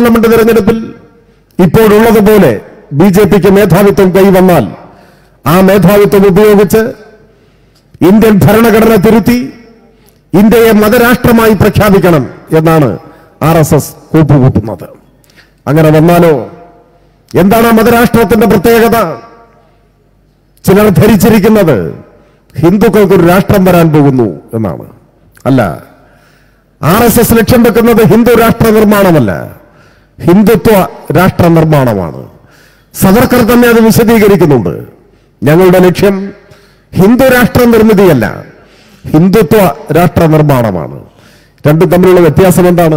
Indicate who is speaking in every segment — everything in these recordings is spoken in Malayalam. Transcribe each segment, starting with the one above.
Speaker 1: പാർലമെന്റ് തെരഞ്ഞെടുപ്പിൽ ഇപ്പോഴുള്ളതുപോലെ ബി ജെ പിക്ക് മേധാവിത്വം കൈവന്നാൽ ആ മേധാവിത്വം ഉപയോഗിച്ച് ഇന്ത്യൻ ഭരണഘടന തിരുത്തി ഇന്ത്യയെ മതരാഷ്ട്രമായി പ്രഖ്യാപിക്കണം എന്നാണ് ആർ എസ് എസ് കൂപ്പുകൂട്ടുന്നത് അങ്ങനെ വന്നാലോ എന്താണ് ആ മതരാഷ്ട്രത്തിന്റെ പ്രത്യേകത ചിലർ ധരിച്ചിരിക്കുന്നത് ഹിന്ദുക്കൾക്കൊരു രാഷ്ട്രം വരാൻ പോകുന്നു എന്നാണ് അല്ല ആർ എസ് എസ് ലക്ഷ്യം വെക്കുന്നത് ഹിന്ദു രാഷ്ട്ര നിർമ്മാണമല്ല ഹിന്ദുത്വ രാഷ്ട്ര നിർമ്മാണമാണ് സവർക്കർ തന്നെ അത് വിശദീകരിക്കുന്നുണ്ട് ഞങ്ങളുടെ ലക്ഷ്യം ഹിന്ദു രാഷ്ട്ര നിർമ്മിതിയല്ല ഹിന്ദുത്വ രാഷ്ട്ര നിർമ്മാണമാണ് രണ്ടും തമ്മിലുള്ള വ്യത്യാസം എന്താണ്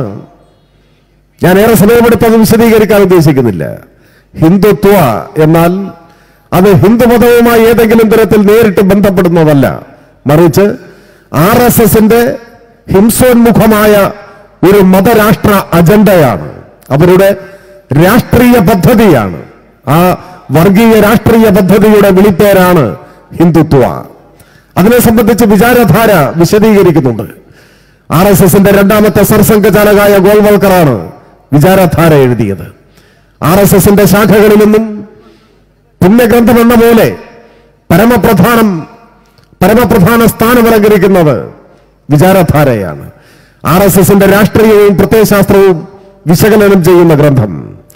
Speaker 1: ഞാൻ ഏറെ സമയമെടുത്ത് അത് വിശദീകരിക്കാൻ ഉദ്ദേശിക്കുന്നില്ല ഹിന്ദുത്വ എന്നാൽ അത് ഹിന്ദുമതവുമായി ഏതെങ്കിലും തരത്തിൽ നേരിട്ട് ബന്ധപ്പെടുന്നതല്ല മറിച്ച് ആർ എസ് എസിന്റെ ഹിംസോന്മുഖമായ ഒരു മതരാഷ്ട്ര അജണ്ടയാണ് അവരുടെ രാഷ്ട്രീയ പദ്ധതിയാണ് ആ വർഗീയ രാഷ്ട്രീയ പദ്ധതിയുടെ വിളിപ്പേരാണ് ഹിന്ദുത്വ അതിനെ സംബന്ധിച്ച് വിചാരധാര വിശദീകരിക്കുന്നുണ്ട് ആർ എസ് എസിന്റെ രണ്ടാമത്തെ സർസംഘചാലകായ ഗോൾവൽക്കറാണ് വിചാരധാര എഴുതിയത് ആർ എസ് എസിന്റെ ശാഖകളിൽ നിന്നും പുണ്യഗ്രന്ഥം എന്ന പോലെ പരമപ്രധാനം പരമപ്രധാന സ്ഥാനമലങ്കരിക്കുന്നത് വിചാരധാരയാണ് ആർ എസ് എസിന്റെ രാഷ്ട്രീയവും പ്രത്യയശാസ്ത്രവും വിശകലനം ചെയ്യുന്ന ഗ്രന്ഥം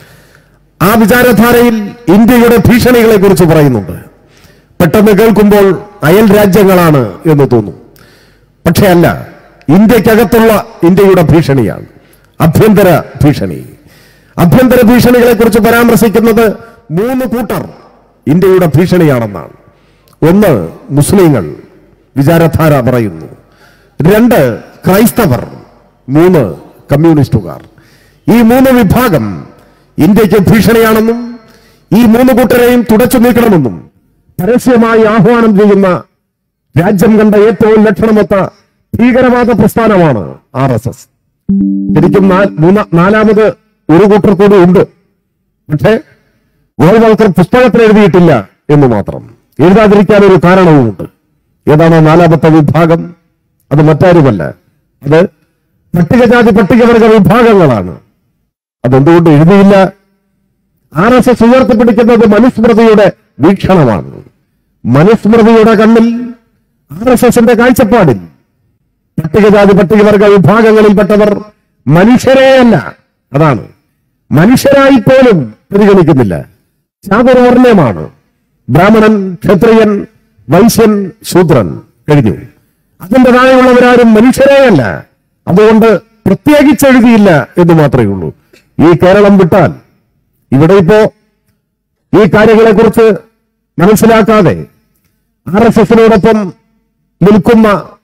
Speaker 1: ആ വിചാരധാരയിൽ ഇന്ത്യയുടെ ഭീഷണികളെ കുറിച്ച് പറയുന്നുണ്ട് പെട്ടെന്ന് കേൾക്കുമ്പോൾ അയൽ രാജ്യങ്ങളാണ് എന്ന് തോന്നും പക്ഷേ അല്ല ഇന്ത്യക്കകത്തുള്ള ഇന്ത്യയുടെ ഭീഷണിയാണ് ആഭ്യന്തര ഭീഷണി ആഭ്യന്തര ഭീഷണികളെ കുറിച്ച് പരാമർശിക്കുന്നത് മൂന്ന് കൂട്ടർ ഇന്ത്യയുടെ ഭീഷണിയാണെന്നാണ് ഒന്ന് മുസ്ലിങ്ങൾ വിചാരധാര പറയുന്നു രണ്ട് ക്രൈസ്തവർ മൂന്ന് കമ്മ്യൂണിസ്റ്റുകാർ ഈ മൂന്ന് വിഭാഗം ഇന്ത്യക്ക് ഭീഷണിയാണെന്നും ഈ മൂന്ന് കൂട്ടരെയും തുടച്ചു നീക്കണമെന്നും പരസ്യമായി ആഹ്വാനം ചെയ്യുന്ന രാജ്യം കണ്ട ഏറ്റവും ലക്ഷണമൊത്ത ഭീകരവാദ പ്രസ്ഥാനമാണ് ആർ എസ് എസ് ശരിക്കും നാ- മൂന്ന- നാലാമത് ഒരു കൂട്ടർ കൂടി ഉണ്ട് പക്ഷേ ഗോൾവൽക്കർ പുസ്തകത്തിൽ എഴുതിയിട്ടില്ല എന്ന് മാത്രം എഴുതാതിരിക്കാൻ ഒരു കാരണവുമുണ്ട് ഏതാണ് ആ നാലാമത്തെ വിഭാഗം അത് മറ്റാരുമല്ല അത് പട്ടികജാതി പട്ടികവർഗ വിഭാഗങ്ങളാണ് അതെന്തുകൊണ്ട് എഴുതിയില്ല ആർ എസ് എസ് ഉയർത്തിപ്പിടിക്കുന്നത് മനുസ്മൃതിയുടെ വീക്ഷണമാണ് മനുസ്മൃതിയുടെ കണ്ണിൽ ആർ എസ് എസിന്റെ കാഴ്ചപ്പാടിൽ പട്ടികജാതി പട്ടികവർഗ വിഭാഗങ്ങളിൽപ്പെട്ടവർ മനുഷ്യരെയല്ല അതാണ് മനുഷ്യരായി പോലും പരിഗണിക്കുന്നില്ല ചാതുർവർണ്ണയമാണ് ബ്രാഹ്മണൻ ക്ഷത്രിയൻ വൈശ്യൻ ശൂദ്രൻ കഴിഞ്ഞു അതിന്റെ താഴെയുള്ളവരാരും മനുഷ്യരെയല്ല അതുകൊണ്ട് പ്രത്യേകിച്ച് എഴുതിയില്ല എന്ന് മാത്രമേ ഉള്ളൂ ഈ കേരളം വിട്ടാൽ ഇവിടെ ഇപ്പോ ഈ കാര്യങ്ങളെ കുറിച്ച് മനസ്സിലാക്കാതെ ആർ എസ് എസിനോടൊപ്പം നിൽക്കുന്ന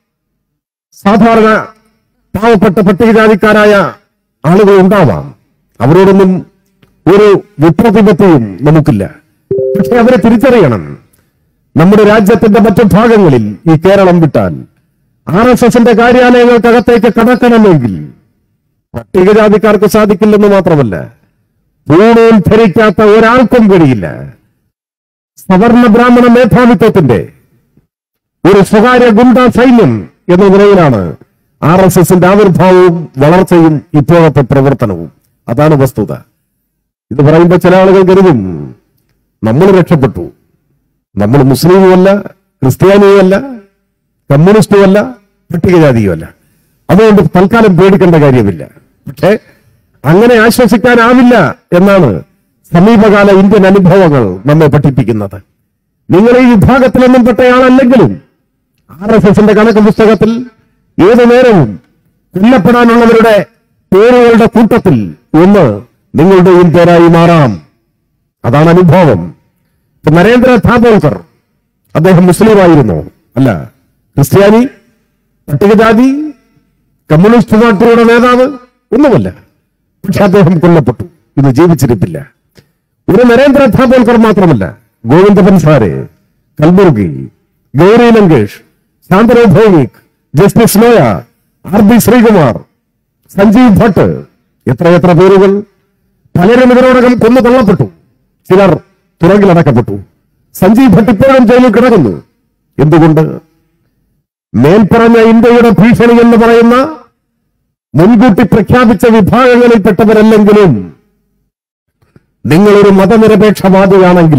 Speaker 1: സാധാരണ പാവപ്പെട്ട പട്ടികജാതിക്കാരായ ആളുകൾ ഉണ്ടാവാം അവരോടൊന്നും ഒരു വിപ്രതിപത്തിയും നമുക്കില്ല പക്ഷെ അവരെ തിരിച്ചറിയണം നമ്മുടെ രാജ്യത്തിന്റെ മറ്റു ഭാഗങ്ങളിൽ ഈ കേരളം വിട്ടാൽ ആർ എസ് എസിന്റെ കാര്യാലയങ്ങൾക്കകത്തേക്ക് കടക്കണമെങ്കിൽ പട്ടികജാതിക്കാർക്ക് സാധിക്കില്ലെന്ന് മാത്രമല്ല പൂണൂൽ ധരിക്കാത്ത ഒരാൾക്കും കഴിയില്ല സവർണ ബ്രാഹ്മണ മേധാവിത്വത്തിന്റെ ഒരു സ്വകാര്യ ഗുണ്ട സൈന്യം എന്ന നിലയിലാണ് ആർ എസ് എസിന്റെ ആവിർഭാവവും വളർച്ചയും ഇപ്പോഴത്തെ പ്രവർത്തനവും അതാണ് വസ്തുത ഇത് പറയുമ്പോൾ ചില ആളുകൾ കരുതും നമ്മൾ രക്ഷപ്പെട്ടു നമ്മൾ മുസ്ലിമുമല്ല ക്രിസ്ത്യാനിയുമല്ല കമ്മ്യൂണിസ്റ്റുമല്ല പട്ടികജാതിയുമല്ല അതുകൊണ്ട് തൽക്കാലം പേടിക്കേണ്ട കാര്യമില്ല പക്ഷേ അങ്ങനെ ആശ്വസിക്കാനാവില്ല എന്നാണ് സമീപകാല ഇന്ത്യൻ അനുഭവങ്ങൾ നമ്മെ പഠിപ്പിക്കുന്നത് നിങ്ങൾ ഈ വിഭാഗത്തിലൊന്നും പെട്ടയാളല്ലെങ്കിലും ആർ എസ് എസിന്റെ കണക്ക് പുസ്തകത്തിൽ ഏതു നേരവും കൊല്ലപ്പെടാനുള്ളവരുടെ പേരുകളുടെ കൂട്ടത്തിൽ ഒന്ന് നിങ്ങളുടെയും പേരായി മാറാം അതാണ് അനുഭവം ഇപ്പൊ നരേന്ദ്ര ഥാബോൾക്കർ അദ്ദേഹം മുസ്ലിം ആയിരുന്നോ അല്ല ക്രിസ്ത്യാനി പട്ടികജാതി കമ്മ്യൂണിസ്റ്റ് പാർട്ടിയുടെ നേതാവ് ഒന്നുമല്ല പക്ഷെ അദ്ദേഹം കൊല്ലപ്പെട്ടു ഇന്ന് ജീവിച്ചിരിപ്പില്ല ഒരു നരേന്ദ്ര ഥാബോൾക്കർ മാത്രമല്ല Govinda Pansare Kalburgi Gauri Lankesh Shantanu Bhowmik justice Loya R B Sreekumar Sanjiv Bhatt എത്രയെത്ര പേരുകൾ പലരും ഇതിനോടകം കൊന്നു തള്ളപ്പെട്ടു ചിലർ തുറങ്കിലടക്കപ്പെട്ടു സഞ്ജീവ് ഭട്ട് ഇപ്പോഴും ജയിലിൽ കിടക്കുന്നു എന്തുകൊണ്ട് മേൽപ്പറഞ്ഞ ഇന്ത്യയുടെ ഭീഷണി എന്ന് പറയുന്ന മുൻകൂട്ടി പ്രഖ്യാപിച്ച വിഭാഗങ്ങളിൽപ്പെട്ടവരല്ലെങ്കിലും നിങ്ങളൊരു മതനിരപേക്ഷവാദിയാണെങ്കിൽ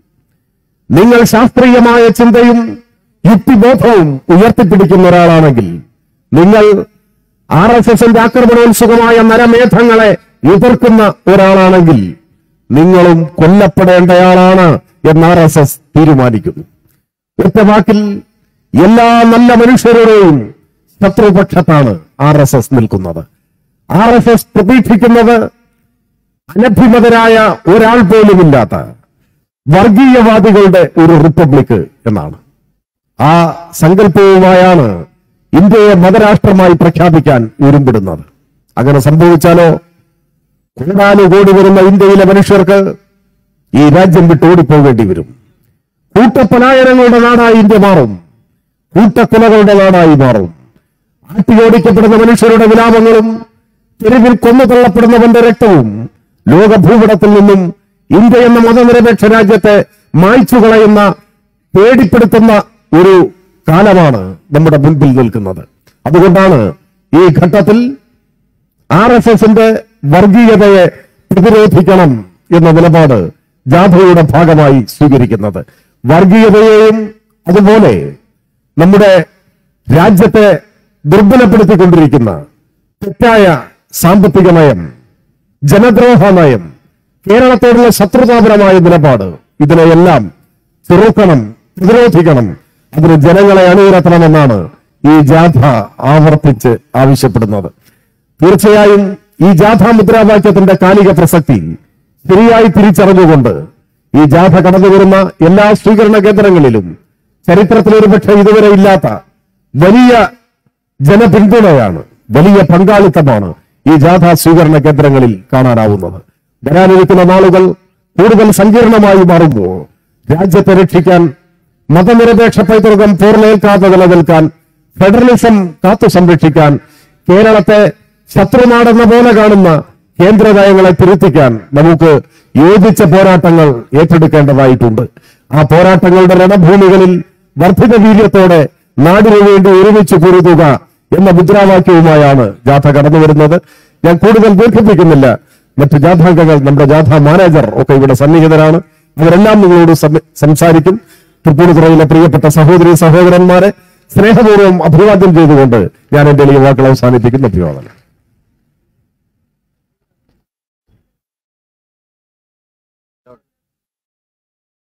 Speaker 1: നിങ്ങൾ ശാസ്ത്രീയമായ ചിന്തയും യുക്തിബോധവും ഉയർത്തിപ്പിടിക്കുന്ന ഒരാളാണെങ്കിൽ നിങ്ങൾ ആർ എസ് എസിന്റെ ആക്രമണോത്സുകമായ നരമേധങ്ങളെ എതിർക്കുന്ന ഒരാളാണെങ്കിൽ നിങ്ങളും കൊല്ലപ്പെടേണ്ടയാളാണ് എന്ന് ആർ എസ് എസ് തീരുമാനിക്കുന്നു ഒറ്റ വാക്കിൽ എല്ലാ നല്ല മനുഷ്യരുടെയും ശത്രുപക്ഷത്താണ് ആർ എസ് എസ് നിൽക്കുന്നത് ആർ എസ് എസ് പ്രതീക്ഷിക്കുന്നത് അനഭിമതരായ ഒരാൾ പോലുമില്ലാത്ത വർഗീയവാദികളുടെ ഒരു റിപ്പബ്ലിക് എന്നാണ് ആ സങ്കല്പവുമായാണ് ഇന്ത്യയെ മതരാഷ്ട്രമായി പ്രഖ്യാപിക്കാൻ ഉരുമ്പിടുന്നത് അങ്ങനെ സംഭവിച്ചാലോ കോടാനുകോടി വരുന്ന ഇന്ത്യയിലെ മനുഷ്യർക്ക് ഈ രാജ്യം വിട്ട് ഓടിപ്പോകേണ്ടി വരും കൂട്ടപലായനങ്ങളുടെ നാടായി ഇന്ത്യ മാറും കൂട്ടക്കൊലകളുടെ നാടായി മാറും ആട്ടിയോടിക്കപ്പെടുന്ന മനുഷ്യരുടെ വിലാപങ്ങളും തെരുവിൽ കൊന്നു തള്ളപ്പെടുന്നവന്റെ രക്തവും ലോക ഭൂപടത്തിൽ നിന്നും ഇന്ത്യ എന്ന മതനിരപേക്ഷ രാജ്യത്തെ മായ്ച്ചു കളയുന്ന പേടിപ്പെടുത്തുന്ന ഒരു കാലമാണ് നമ്മുടെ മുൻപിൽ നിൽക്കുന്നത് അതുകൊണ്ടാണ് ഈ ഘട്ടത്തിൽ ആർ എസ് എസിന്റെ വർഗീയതയെ പ്രതിരോധിക്കണം എന്ന നിലപാട് ജാഥയുടെ ഭാഗമായി സ്വീകരിക്കുന്നത് വർഗീയതയെയും അതുപോലെ നമ്മുടെ രാജ്യത്തെ ദുർബലപ്പെടുത്തിക്കൊണ്ടിരിക്കുന്ന തെറ്റായ സാമ്പത്തിക നയം ജനദ്രോഹ നയം കേരളത്തോടുള്ള ശത്രുതാപരമായ നിലപാട് ഇതിനെയെല്ലാം ചെറുക്കണം പ്രതിരോധിക്കണം അതിന് ജനങ്ങളെ അണിനിരത്തണമെന്നാണ് ഈ ജാഥ ആവർത്തിച്ച് ആവശ്യപ്പെടുന്നത് തീർച്ചയായും ഈ ജാഥ മുദ്രാവാക്യത്തിന്റെ കാലിക പ്രസക്തി ശരിയായി തിരിച്ചറിഞ്ഞുകൊണ്ട് ഈ ജാഥ കടന്നു വരുന്ന എല്ലാ സ്വീകരണ കേന്ദ്രങ്ങളിലും ചരിത്രത്തിൽ ഒരുപക്ഷെ ഇതുവരെ ഇല്ലാത്ത വലിയ ജനപിന്തുണയാണ് വലിയ പങ്കാളിത്തമാണ് ഈ ജാഥ സ്വീകരണ കേന്ദ്രങ്ങളിൽ കാണാനാവുന്നത് വരാനിരിക്കുന്ന നാളുകൾ കൂടുതൽ സങ്കീർണമായി മാറുമ്പോൾ രാജ്യത്തെ രക്ഷിക്കാൻ മതനിരപേക്ഷ പൈതൃകം പോർലേൽക്കാതെ നിലനിൽക്കാൻ ഫെഡറലിസം കാത്തു സംരക്ഷിക്കാൻ കേരളത്തെ ശത്രുനാടെന്ന പോലെ കാണുന്ന കേന്ദ്ര നയങ്ങളെ തിരുത്തിക്കാൻ നമുക്ക് യോജിച്ച പോരാട്ടങ്ങൾ ഏറ്റെടുക്കേണ്ടതായിട്ടുണ്ട് ആ പോരാട്ടങ്ങളുടെ രണഭൂമികളിൽ വർദ്ധിത വീര്യത്തോടെ നാടിനു വേണ്ടി ഒരുമിച്ച് പൊരുതുക എന്ന മുദ്രാവാക്യവുമായാണ് ജാഥ കടന്നു വരുന്നത് ഞാൻ കൂടുതൽ ദീർഘിപ്പിക്കുന്നില്ല മറ്റു ജാഥാംഗങ്ങൾ നമ്മുടെ ജാഥ മാനേജർ ഒക്കെ ഇവിടെ സന്നിഹിതരാണ് അവരെല്ലാം നിങ്ങളോട് സം- സംസാരിക്കും തൃപ്പൂണിത്തുറയിലെ പ്രിയപ്പെട്ട സഹോദരി സഹോദരന്മാരെ സ്നേഹപൂർവ്വം അഭിവാദ്യം ചെയ്തുകൊണ്ട് ഞാൻ എന്റെ ഈ വാക്കുകൾ അവസാനിപ്പിക്കുന്ന അഭിവാദനം